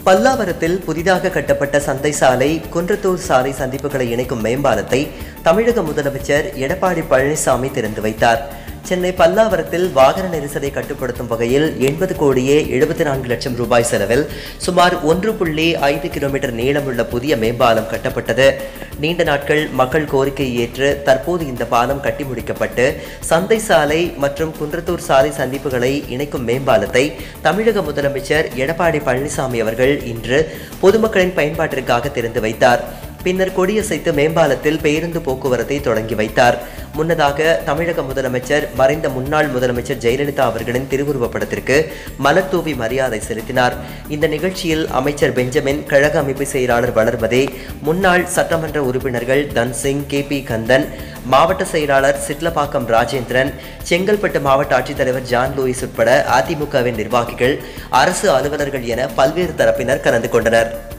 பல்லாவரத்தில் புதிதாக கட்டப்பட்ட சந்தை சாலை குன்றத்தூர் சாலை சந்திப்புகளை இணைக்கும் மேம்பாலத்தை தமிழக முதலமைச்சர் எடப்பாடி பழனிசாமி திறந்து வைத்தார் சென்னை பல்லாவரத்தில் வாகன நெரிசலை கட்டுப்படுத்தும் வகையில் எண்பது கோடியே எழுபத்தி நான்கு லட்சம் ரூபாய் செலவில் சுமார் ஒன்று புள்ளி ஐந்து கிலோமீட்டர் நீளமுள்ள புதிய மேம்பாலம் கட்டப்பட்டது நீண்ட நாட்கள் மக்கள் கோரிக்கையை ஏற்று தற்போது இந்த பாலம் கட்டி முடிக்கப்பட்டு சந்தை சாலை மற்றும் குன்றத்தூர் சாலை சந்திப்புகளை இணைக்கும் மேம்பாலத்தை தமிழக முதலமைச்சர் எடப்பாடி பழனிசாமி அவர்கள் இன்று பொதுமக்களின் பயன்பாட்டிற்காக திறந்து வைத்தார் பின்னர் கொடியசைத்து மேம்பாலத்தில் பேருந்து போக்குவரத்தை தொடங்கி வைத்தார் முன்னதாக தமிழக முதலமைச்சர் மறைந்த முன்னாள் முதலமைச்சர் ஜெயலலிதா அவர்களின் திருவுருவப் படத்திற்கு மலர் தூவி மரியாதை செலுத்தினார் இந்த நிகழ்ச்சியில் அமைச்சர் பெஞ்சமின் கழக அமைப்பு செயலாளர் வளர்மதே முன்னாள் சட்டமன்ற உறுப்பினர்கள் தன்சிங் கே பி கந்தன் மாவட்ட செயலாளர் சிட்லப்பாக்கம் ராஜேந்திரன் செங்கல்பட்டு மாவட்ட ஆட்சித்தலைவர் ஜான் லூயிஸ் உட்பட அதிமுகவின் நிர்வாகிகள் அரசு அலுவலர்கள் என பல்வேறு தரப்பினர் கலந்து கொண்டனர்